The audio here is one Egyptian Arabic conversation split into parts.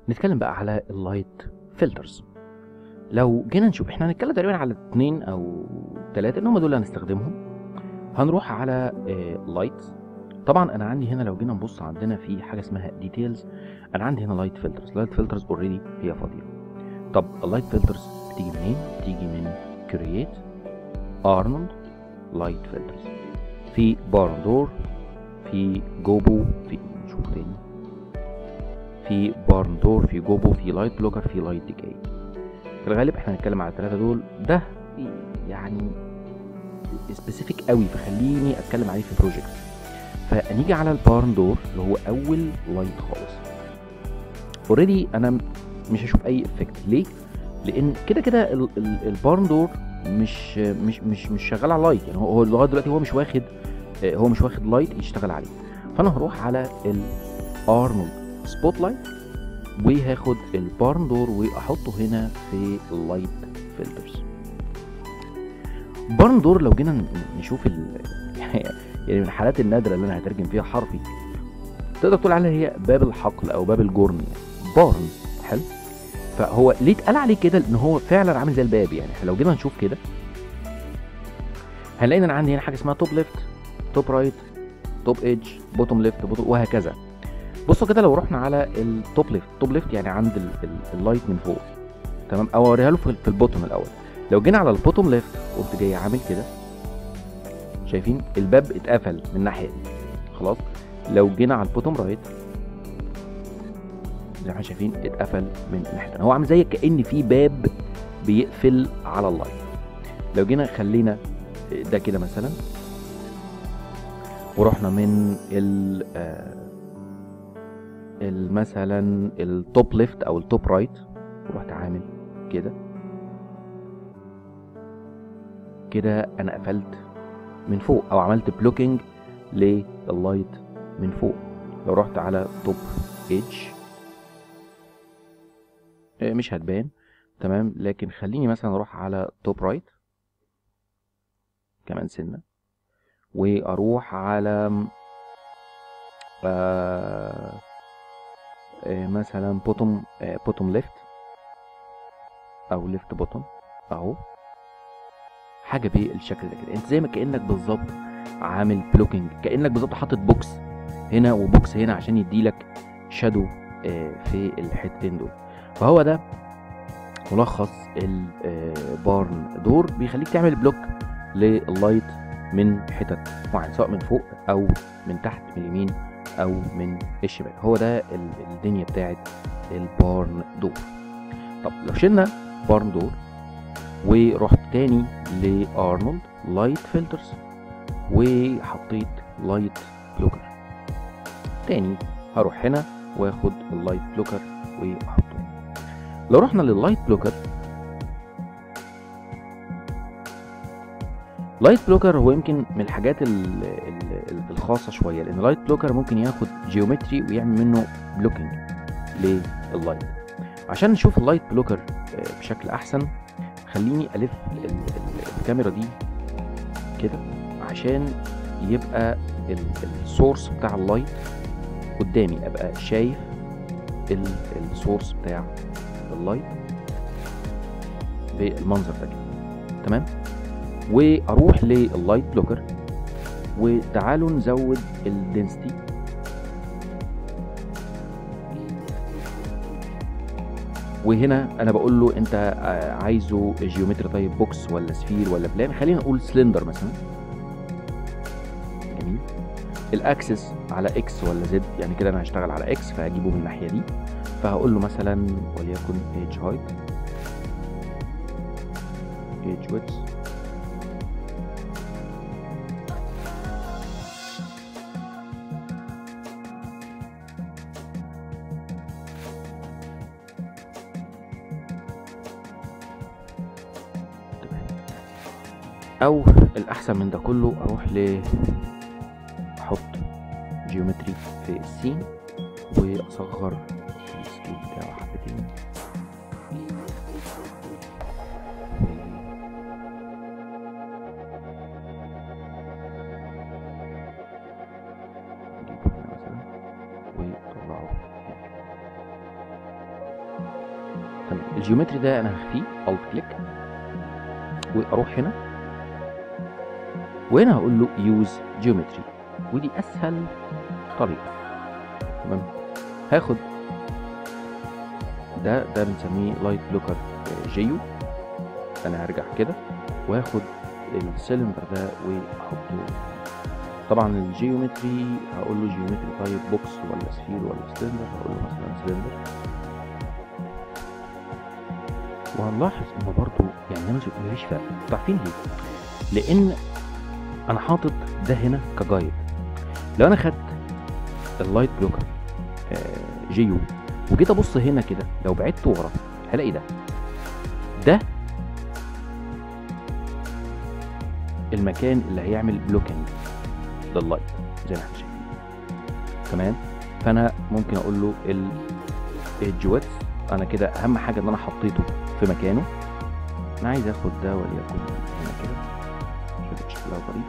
نتكلم بقى على اللايت فلترز لو جينا نشوف احنا هنتكلم تقريبا على اتنين او تلاتة ان هم دول اللي هنستخدمهم هنروح على لايت طبعا انا عندي هنا لو جينا نبص عندنا في حاجه اسمها ديتيلز انا عندي هنا لايت فلترز لايت فلترز اوريدي هي فاضيه طب اللايت فلترز بتيجي منين بتيجي من كرييت ارنولد لايت فلترز في باردور في جوبو في نشوف تاني في باردور في جوبو في لايت بلوكر في لايت ديكاي في الغالب احنا هنتكلم على الثلاثه دول ده يعني سبيسيفيك قوي فخليني اتكلم عليه في بروجكت فنيجي على البارن دور اللي هو اول لايت خالص اوريدي انا مش هشوف اي افكت ليه لان كده كده البارن دور مش مش مش مش شغال على لايت يعني هو لغايه دلوقتي هو مش واخد هو مش واخد لايت يشتغل عليه فانا هروح على الارنولد سبوت لايت وهاخد البارن دور واحطه هنا في اللايت فلترز بارن دور لو جينا نشوف ال... يعني من الحالات النادره اللي انا هترجم فيها حرفي تقدر تقول عليها هي باب الحقل او باب الجرن يعني بارن حلو فهو ليه اتقال عليه كده لان هو فعلا عامل زي الباب يعني احنا لو جينا نشوف كده هنلاقي ان انا عندي هنا حاجه اسمها توب ليفت توب رايت توب ايدج بوتوم ليفت بوتوم وهكذا بصوا كده لو رحنا على التوب ليفت توب ليفت يعني عند ال ال اللايت من فوق تمام او اوريها له في, في البوتوم الاول لو جينا على البوتوم ليفت قمت جاي عامل كده شايفين الباب اتقفل من الناحيه دي خلاص لو جينا على البوتوم رايت زي ما شايفين اتقفل من الناحيه هو عامل زي كان في باب بيقفل على اللايت لو جينا خلينا ده كده مثلا ورحنا من ال مثلا التوب ليفت او التوب رايت ورحت عامل كده كده انا قفلت من فوق او عملت بلوكينج لللايت من فوق لو رحت على توب ايدج مش هتبان تمام لكن خليني مثلا اروح على توب رايت كمان سنه واروح على آه آه مثلا بوتوم آه بوتوم ليفت او ليفت بوتوم اهو حاجه بالشكل ده كده انت زي ما كانك بالظبط عامل بلوكينج كانك بالظبط حاطط بوكس هنا وبوكس هنا عشان يديلك شادو في الحتتين دول فهو ده ملخص البارن دور بيخليك تعمل بلوك لللايت من حتت معينه سواء من فوق او من تحت من اليمين او من الشمال هو ده الدنيا بتاعت البارن دور طب لو شلنا بارن دور ورحت تاني لارنولد لايت فلترز وحطيت لايت بلوكر تاني هروح هنا واخد اللايت بلوكر واحطه لو رحنا لللايت بلوكر لايت بلوكر هو يمكن من الحاجات ال ال الخاصة شوية لأن لايت بلوكر ممكن ياخد جيومتري ويعمل منه بلوكينج لللايت عشان نشوف اللايت بلوكر بشكل أحسن خليني ألف الكاميرا دي كده عشان يبقى السورس بتاع اللايت قدامي أبقى شايف السورس بتاع اللايت بالمنظر ده كده تمام واروح لللايت بلوكر وتعالوا نزود الدنسيتي وهنا انا بقول له انت عايزه جيومتري طيب بوكس ولا سفير ولا بلان خلينا نقول سلندر مثلا جميل الاكسس على اكس ولا زد يعني كده انا هشتغل على اكس فهجيبه من الناحيه دي فهقول له مثلا وليكن ايدج هايت ايدج ويدث او الاحسن من ده كله اروح ل احط جيومتري في السين واصغر السكيل بتاعه حبتين نجيبه هنا مثلا ونطلعه هنا تمام الجيومتري ده انا هخفيه الت كليك واروح هنا وهنا هقول له يوز جيومتري ودي اسهل طريقه تمام هاخد ده ده بنسميه لايت بلوكر جيو انا هرجع كده واخد السلندر ده واحطه طبعا الجيومتري هقول له جيومتري طيب بوكس ولا سفير ولا سلندر هقول له مثلا سلندر وهنلاحظ انه برضو يعني انا مفيش فرق عارفين ليه؟ لان انا حاطط ده هنا كجايد لو انا خدت اللايت بلوكر آه، جيو وجيت ابص هنا كده لو بعدت ورا هلاقي ده ده المكان اللي هيعمل بلوكينج لللايت زي ما احنا شايفين تمام فانا ممكن اقول له الجوات انا كده اهم حاجه ان انا حطيته في مكانه انا عايز اخد ده وليكن هنا كده شوف شكلها ظريف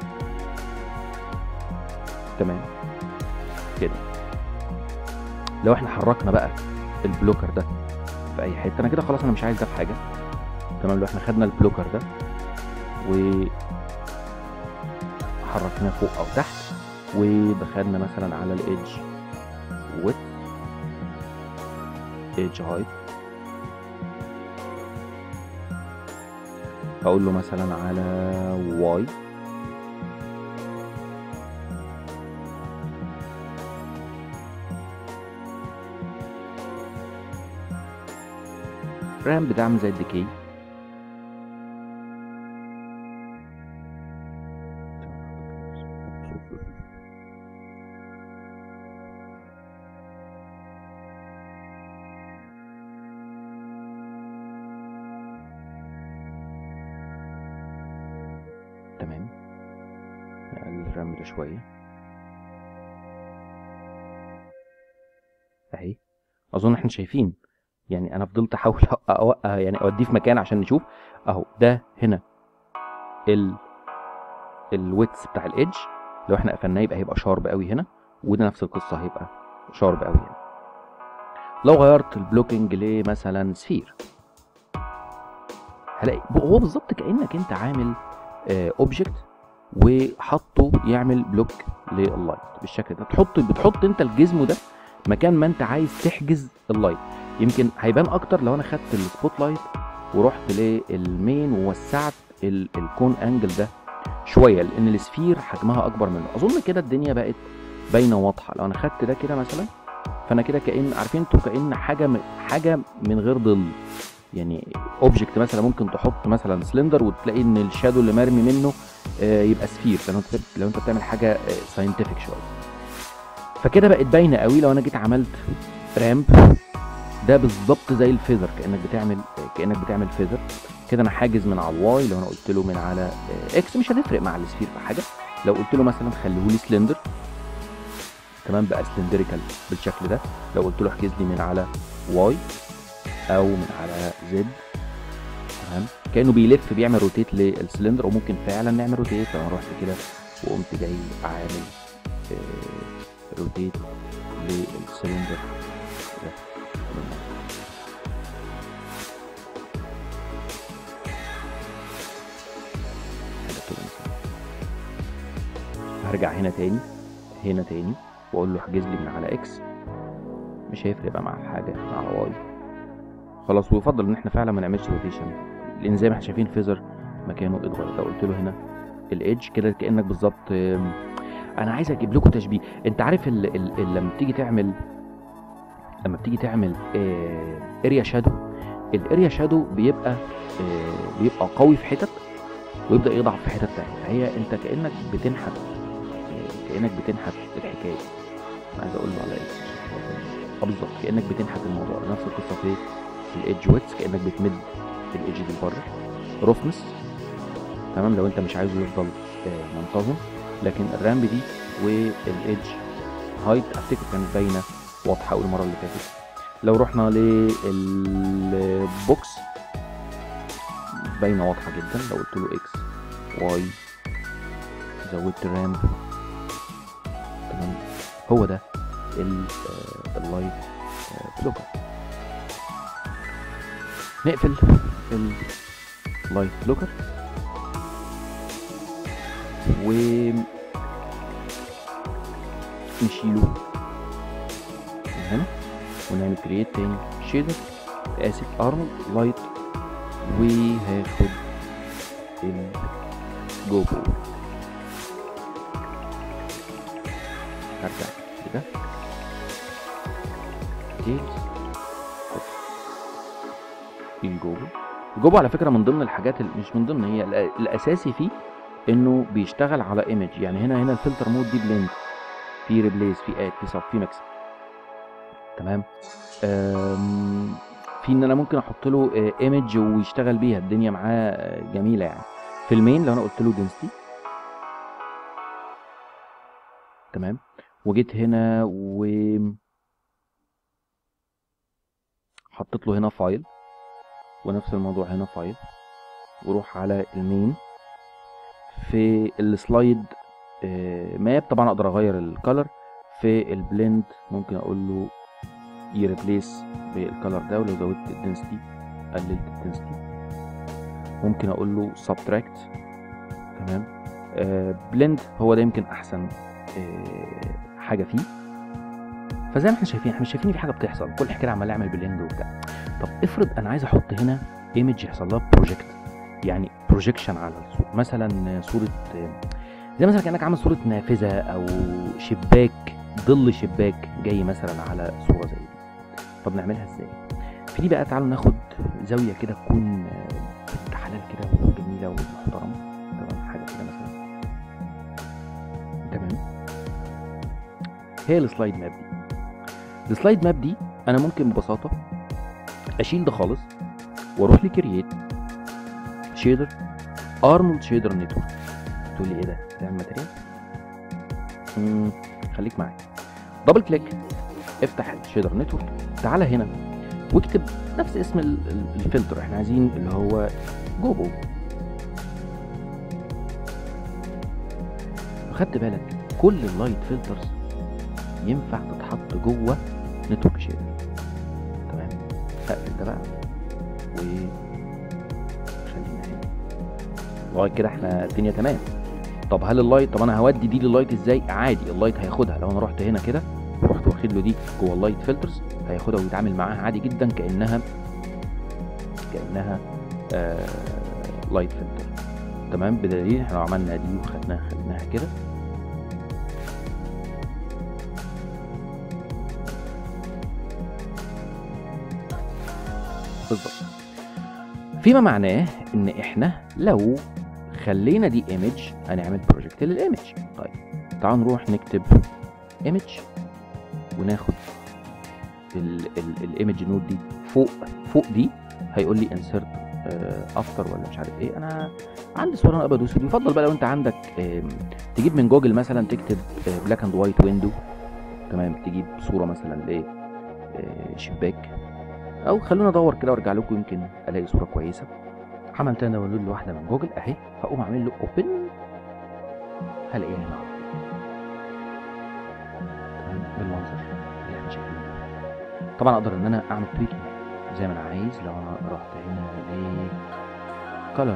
تمام كده لو احنا حركنا بقى البلوكر ده في اي حته انا كده خلاص انا مش عايز ده في حاجه تمام لو احنا خدنا البلوكر ده و حركناه فوق او تحت ودخلنا مثلا على الايدج ويت ايدج هايت اقول له مثلا على واي رام بدعم زي الديكي تمام نقلل الرام ده شوية اهي اظن احنا شايفين يعني انا فضلت احاول أو... يعني اوديه في مكان عشان نشوف اهو ده هنا ال الويتس بتاع الايدج لو احنا قفلناه يبقى هيبقى شارب قوي هنا وده نفس القصه هيبقى شارب قوي هنا لو غيرت البلوكينج لمثلا سفير هلاقي هو بالظبط كانك انت عامل اوبجكت وحطه يعمل بلوك لللايت بالشكل ده تحط بتحط انت الجزم ده مكان ما انت عايز تحجز اللايت يمكن هيبان اكتر لو انا خدت السبوت لايت ورحت للمين ووسعت ال- الكون انجل ده شويه لان السفير حجمها اكبر منه اظن كده الدنيا بقت باينه واضحه لو انا خدت ده كده مثلا فانا كده كان عارفين انتوا كان حاجه م- حاجه من غير ظل يعني اوبجكت مثلا ممكن تحط مثلا سلندر وتلاقي ان الشادو اللي مرمي منه آه، يبقى سفير لو انت لو انت بتعمل حاجه ساينتفك شويه فكده بقت باينه قوي لو انا جيت عملت رامب ده بالظبط زي الفيذر كانك بتعمل كانك بتعمل فيذر كده انا حاجز من على الواي لو انا قلت له من على آه، اكس مش هتفرق مع السفير في حاجه لو قلت له مثلا خليه لي سلندر تمام بقى سلندريكال بالشكل ده لو قلت له احجز لي من على واي او من على زد تمام كانه بيلف بيعمل روتيت للسلندر وممكن فعلا نعمل روتيت لو انا رحت كده وقمت جاي عامل آه، روتيت للسلندر ده حاجه كده مثلا هرجع هنا تاني هنا تاني واقول له احجز لي من على اكس مش هيفرق بقى مع حاجه مع واي خلاص ويفضل ان احنا فعلا ما نعملش روتيشن لان زي ما احنا شايفين فيزر مكانه اتغير لو قلت له هنا الايدج كده كانك بالظبط آم، انا عايز اجيب لكم تشبيه انت عارف ال ال ال لما بتيجي تعمل لما بتيجي تعمل اريا شادو الاريا شادو بيبقى آه، بيبقى قوي في حتت ويبدا يضعف في حتت تانية فهي انت كانك بتنحت آه، كانك بتنحت الحكايه أنا عايز اقول له على ايه اه بالظبط كانك بتنحت الموضوع نفس القصه في الايدج ويتس كانك بتمد الايدج دي لبره رفنس تمام لو انت مش عايزه يفضل آه، منتظم لكن الرامب دي والايدج هايت افتكر كانت باينه واضحه قوي المره اللي فاتت لو رحنا للبوكس باينه واضحه جدا لو قلت له اكس واي زودت الرامب تمام هو ده ال- آه، اللايت آه، بلوكر نقفل اللايت بلوكر و نشيله من هنا ونعمل كرييت تاني شيدر اسف ارنولد لايت وهاخد الجو بور هرجع كده ديتيلز الجوبو الجوبو على فكره من ضمن الحاجات اللي مش من ضمن هي الأ- الاساسي فيه انه بيشتغل على ايمج يعني هنا هنا الفلتر مود دي بليند في ريبليس في اد في سب في ميكس تمام أم، في ان انا ممكن احط له ايمج ويشتغل بيها الدنيا معاه آه، جميله يعني في المين لو انا قلت له density تمام وجيت هنا و حطيت له هنا فايل ونفس الموضوع هنا فايل وروح على المين في السلايد ماب طبعا اقدر اغير الكالر في البلند ممكن اقول له يريبليس بالكالر ده ولو زودت الدنسيتي قللت الدنسيتي ممكن اقول له سبتراكت تمام بلند هو ده يمكن احسن آه، حاجه فيه فزي ما احنا شايفين احنا مش شايفين في حاجه بتحصل كل حكايه عمال اعمل بلند وبتاع طب افرض انا عايز احط هنا ايمج يحصل لها بروجكت يعني بروجيكشن على الصوره مثلا صوره زي مثلا كانك عامل صوره نافذه او شباك ظل شباك جاي مثلا على صوره زي دي طب نعملها ازاي في دي بقى تعالوا ناخد زاويه كده تكون آه، بنت حلال كده وجميله ومحترمه تمام حاجه كده مثلا تمام هي السلايد ماب دي السلايد ماب دي انا ممكن ببساطه اشيل ده خالص واروح لكرييت شيدر ارنولد شيدر نتورك تقول لي ايه ده ده الماتيريال مم، خليك معايا دبل كليك افتح الشيدر نتورك تعالى هنا واكتب نفس اسم ال- ال- الفلتر احنا عايزين اللي هو جوبو خدت بالك كل اللايت فلترز ينفع تتحط جوه نتورك شيدر تمام اقفل ده بقى و خلينا هنا لغايه كده احنا الدنيا تمام طب هل اللايت طب انا هودي دي لللايت ازاي عادي اللايت هياخدها لو انا رحت هنا كده ورحت واخد له دي جوه اللايت فلترز هياخدها ويتعامل معاها عادي جدا كانها كانها آه لايت فلتر تمام بدليل احنا لو عملنا دي وخدناها خليناها كده بالظبط فيما معناه ان احنا لو خلينا دي ايمج هنعمل بروجكت للايمج طيب تعالوا نروح نكتب ايمج وناخد الايمج نود دي فوق فوق دي هيقول لي انسرت افتر ولا مش عارف ايه انا عندي صوره انا ابيض واسود يفضل بقى لو انت عندك آم، تجيب من جوجل مثلا تكتب بلاك اند وايت ويندو تمام تجيب صوره مثلا ل آه، شباك او خلونا ادور كده وارجع لكم يمكن الاقي صوره كويسه عملت انا داونلود لواحده من جوجل اهي هقوم اعمل له اوبن هلاقيها هنا على طول. تمام بالمنظر اللي احنا شايفينه ده. طبعا اقدر ان انا اعمل تويكينج زي ما انا عايز لو انا رحت هنا ل كلر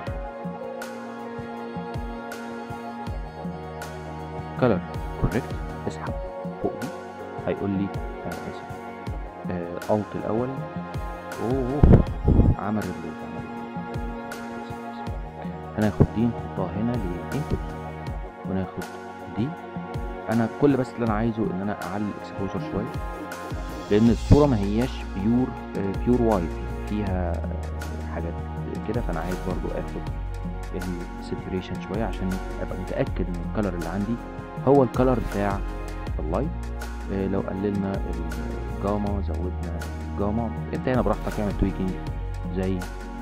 كلر كوريكت اسحب فوق دي هيقول لي انا اسف آه الت الاول اوه عمل ريبليس عمل ريبليس. هناخد دي نحطها هنا للانبوت وناخد دي انا كل بس اللي انا عايزه ان انا اعلي الاكسبوجر شويه لان الصوره ما هياش بيور بيور وايت فيها آه، حاجات كده فانا عايز برضو اخد الساتوريشن شويه عشان ابقى متاكد ان الكلر اللي عندي هو الكلر بتاع اللايت آه، لو قللنا الجاما زودنا الجاما انت هنا براحتك اعمل تويكينج زي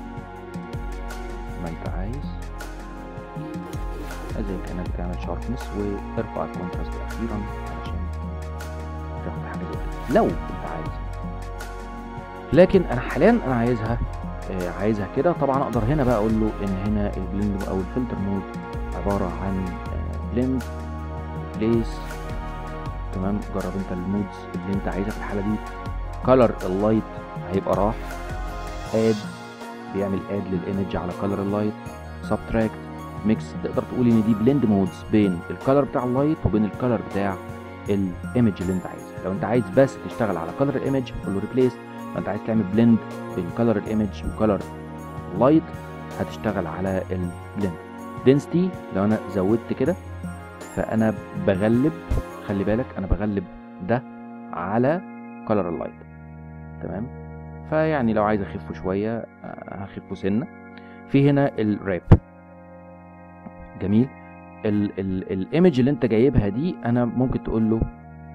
ما انت عايز زي كانك بتعمل شاربنس وارفع الكونتراست اخيرا عشان تاخد حاجه زي كده لو انت عايز لكن انا حاليا انا عايزها آه، عايزها كده طبعا اقدر هنا بقى اقول له ان هنا البلند او الفلتر مود عباره عن بلند بليس تمام جرب انت المودز اللي انت عايزها في الحاله دي كلر اللايت هيبقى راح اد بيعمل اد للايمج على كلر اللايت سبتراكت ميكس تقدر تقول ان دي بلند مودز بين الكلر بتاع اللايت وبين الكلر بتاع الايمج اللي انت عايزها لو انت عايز بس تشتغل على كلر الايمج قول له ريبليس لو انت عايز تعمل بلند بين كلر الايمج وكلر لايت هتشتغل على البلند دنسيتي لو انا زودت كده فانا بغلب خلي بالك انا بغلب ده على كلر اللايت تمام فيعني لو عايز اخفه شويه آه، هخفه سنه في هنا الراب جميل الايمج اللي انت جايبها دي انا ممكن تقول له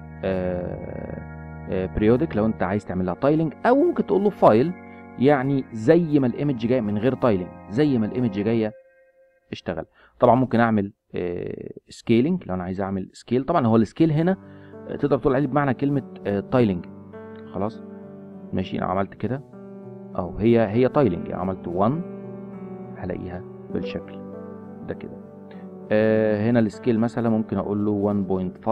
بريودك لو انت عايز تعمل لها تايلنج او ممكن تقول له فايل يعني زي ما الايمج جايه من غير تايلنج زي ما الايمج جايه اشتغل طبعا ممكن اعمل سكيلينج لو انا عايز اعمل سكيل طبعا هو السكيل هنا آه، تقدر تقول عليه بمعنى كلمه تايلنج خلاص ماشي انا عملت كده اهو هي هي تايلنج يعني عملت 1 هلاقيها بالشكل ده كده آه هنا السكيل مثلا ممكن اقول له 1.5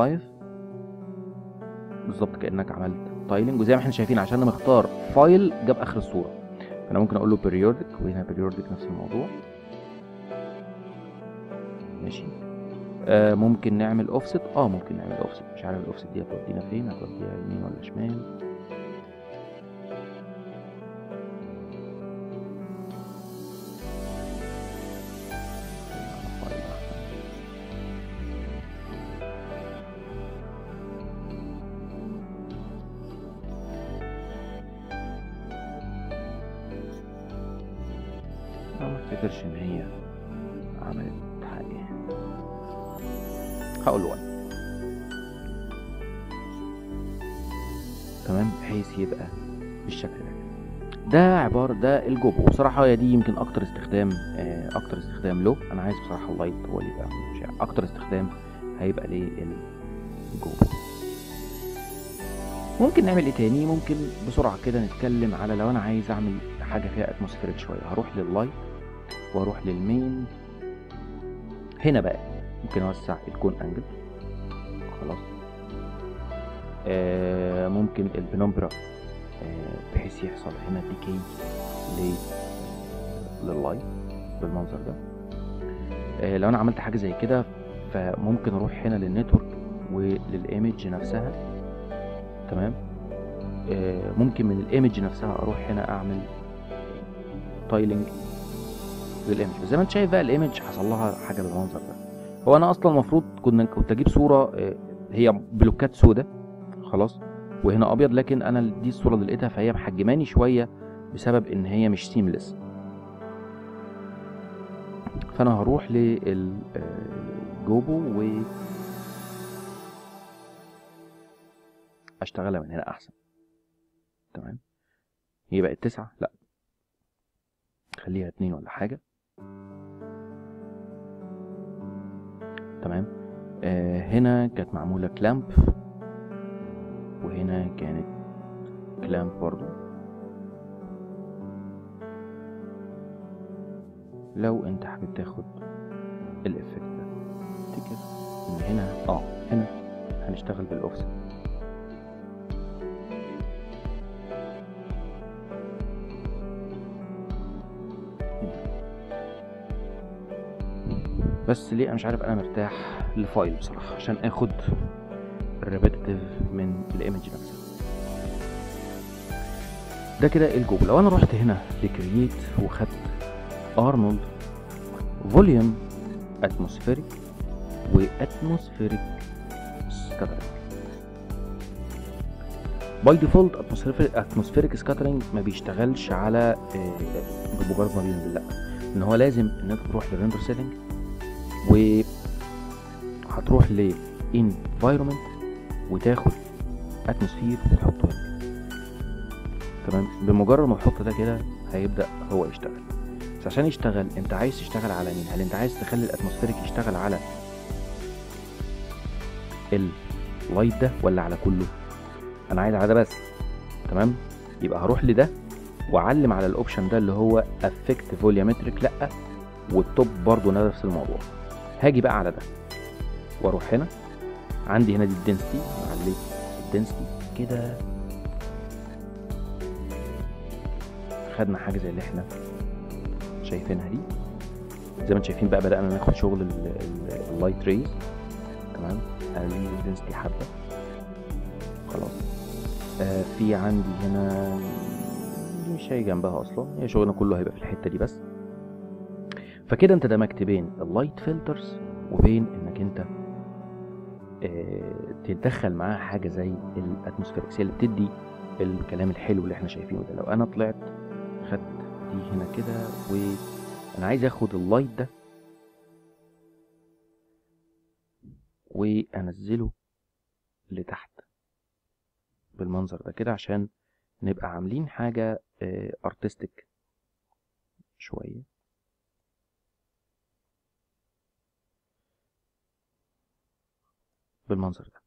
بالظبط كانك عملت تايلنج وزي ما احنا شايفين عشان انا مختار فايل جاب اخر الصوره انا ممكن اقول له periodic وهنا periodic نفس الموضوع ماشي آه ممكن نعمل اوفست اه ممكن نعمل اوفست مش عارف الاوفست دي هتودينا فين هتوديها يمين ولا شمال فايل أحسن. أنا ما افتكرش ان هي عملت حاجة هقول له 1 تمام بحيث يبقى بالشكل ده ده عبارة ده الجوبو وبصراحة هي دي يمكن أكتر استخدام آه، أكتر استخدام له أنا عايز بصراحة اللايت هو اللي يبقى مش عارف. أكتر استخدام هيبقى للجوبو ممكن نعمل ايه تاني ممكن بسرعة كده نتكلم على لو أنا عايز أعمل حاجة فيها اتموسفيريك شوية هروح لللايت واروح للمين هنا بقى ممكن اوسع الكون انجل خلاص آه ممكن البنومبرا آه بحيث يحصل هنا ديكي ل لللايت بالمنظر ده آه لو انا عملت حاجه زي كده فممكن اروح هنا للنتورك وللايمج نفسها تمام آه ممكن من الايمج نفسها اروح هنا اعمل تايلنج للايمج بس زي ما انت شايف بقى الايمج حصل لها حاجه بالمنظر ده هو انا اصلا المفروض كنا كنت اجيب صوره آه، هي بلوكات سودة خلاص وهنا ابيض لكن انا دي الصوره اللي لقيتها فهي محجماني شويه بسبب ان هي مش سيملس فانا هروح للجوبو و اشتغلها من هنا احسن تمام هي بقت تسعة لا خليها اتنين ولا حاجة تمام آه هنا كانت معمولة كلامب وهنا كانت كلامب برضو لو انت حابب تاخد الافكت ده تفتكر ان هنا اه هنا هنشتغل بالاوفست بس ليه انا مش عارف انا مرتاح لفايل بصراحه عشان اخد الريبيتيف من الايمج نفسها ده كده الجو لو انا رحت هنا لكرييت وخدت ارنولد فوليوم اتموسفيريك واتموسفيريك سكاترينج باي ديفولت اتموسفيريك سكاترينج ما بيشتغلش على آه، بمجرد ما بينزل لا ان هو لازم ان انت تروح للريندر سيتنج وهتروح ل environment وتاخد اتموسفير وتحطه هنا تمام بمجرد ما تحط ده كده هيبدا هو يشتغل بس عشان يشتغل انت عايز تشتغل على مين هل انت عايز تخلي الاتموسفيريك يشتغل على اللايت ده ولا على كله انا عايز على ده بس تمام يبقى هروح لده واعلم على الاوبشن ده اللي هو افكت فوليومتريك لا والتوب برضو نفس الموضوع هاجي بقى على ده واروح هنا عندي هنا دي الدنسيتي عليت الدنسيتي كده خدنا حاجه زي اللي احنا شايفينها دي زي ما انتم شايفين بقى بدأنا ناخد شغل اللايت ريز تمام هنزيد الدنسيتي حبة خلاص آه في عندي هنا دي مش هي جنبها اصلا هي شغلنا كله هيبقى في الحتة دي بس فكده انت دمجت بين اللايت فلترز وبين انك انت آه تتدخل معاها حاجة زي الاتموسفيركس هي اللي بتدي الكلام الحلو اللي احنا شايفينه ده لو انا طلعت خدت دي هنا كده وانا عايز اخد اللايت ده وانزله لتحت بالمنظر ده كده عشان نبقى عاملين حاجة ارتستيك شوية بالمنظر ده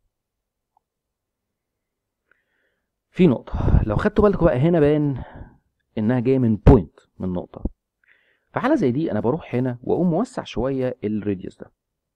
في نقطة لو خدتوا بالكم بقى هنا باين انها جاية من بوينت من نقطة في حالة زي دي انا بروح هنا واقوم موسع شوية الراديوس ده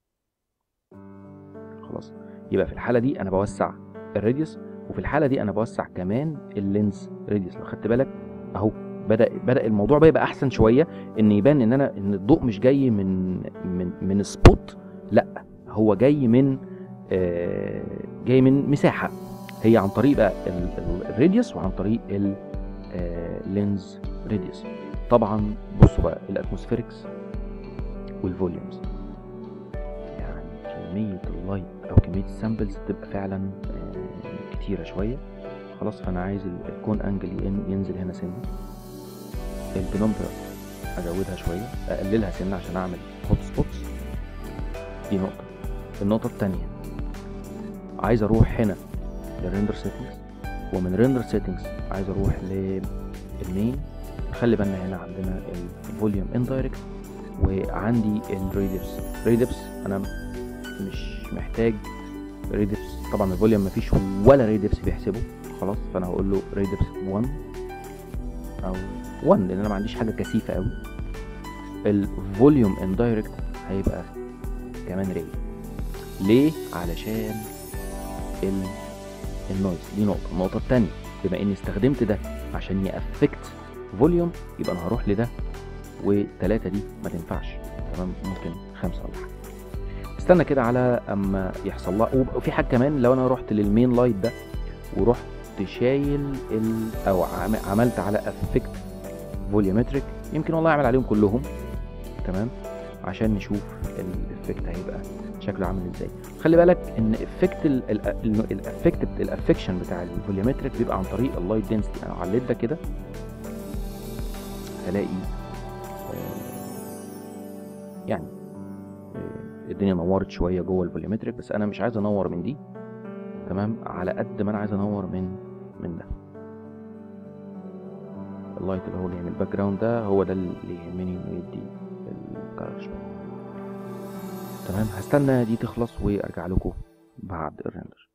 خلاص يبقى في الحالة دي انا بوسع الراديوس وفي الحالة دي انا بوسع كمان اللينز راديوس لو خدت بالك اهو بدأ بدأ الموضوع بقى يبقى احسن شوية ان يبان ان انا ان الضوء مش جاي من من من سبوت لا هو جاي من آه جاي من مساحة هي عن طريق بقى الراديوس وعن طريق اللينز راديوس طبعا بصوا بقى الاتموسفيركس والفوليومز يعني كمية اللايت او كمية السامبلز بتبقى فعلا كتيرة شوية خلاص فانا عايز الكون انجل ينزل هنا سنة البنومتر ازودها شوية اقللها سنة عشان اعمل هوت سبوتس دي نقطة النقطة التانية عايز اروح هنا للريندر سيتنجز ومن ريندر سيتنجز عايز اروح للمين خلي بالنا هنا عندنا الفوليوم اندايركت وعندي الريدبس ريدبس انا مش محتاج ريدبس طبعا الفوليوم مفيش ولا ريدبس بيحسبه خلاص فانا هقول له ريدبس 1 او 1 لان انا ما عنديش حاجه كثيفه قوي الفوليوم اندايركت هيبقى كمان ري ليه علشان ال النويز دي نقطة النقطة التانية بما اني استخدمت ده عشان يأفكت فوليوم يبقى انا هروح لده والتلاتة دي ما تنفعش تمام ممكن خمسة ولا حاجة استنى كده على اما يحصل لها وفي حاجة كمان لو انا رحت للمين لايت ده ورحت شايل ال او عملت على افكت فوليومتريك يمكن والله اعمل عليهم كلهم تمام عشان نشوف الافكت هيبقى شكله عامل ازاي خلي بالك ان افكت الافكت الافكشن بتاع الفوليومتريك بيبقى عن طريق اللايت دنسيتي انا عليت ده كده هلاقي يعني الدنيا نورت شويه جوه الفوليومتريك بس انا مش عايز انور من دي تمام على قد ما انا عايز انور من من ده اللايت اللي هو جاي من الباك جراوند ده هو ده اللي يهمني انه يدي الكلر شويه تمام هستنى دي تخلص وارجع لكم بعد الريندر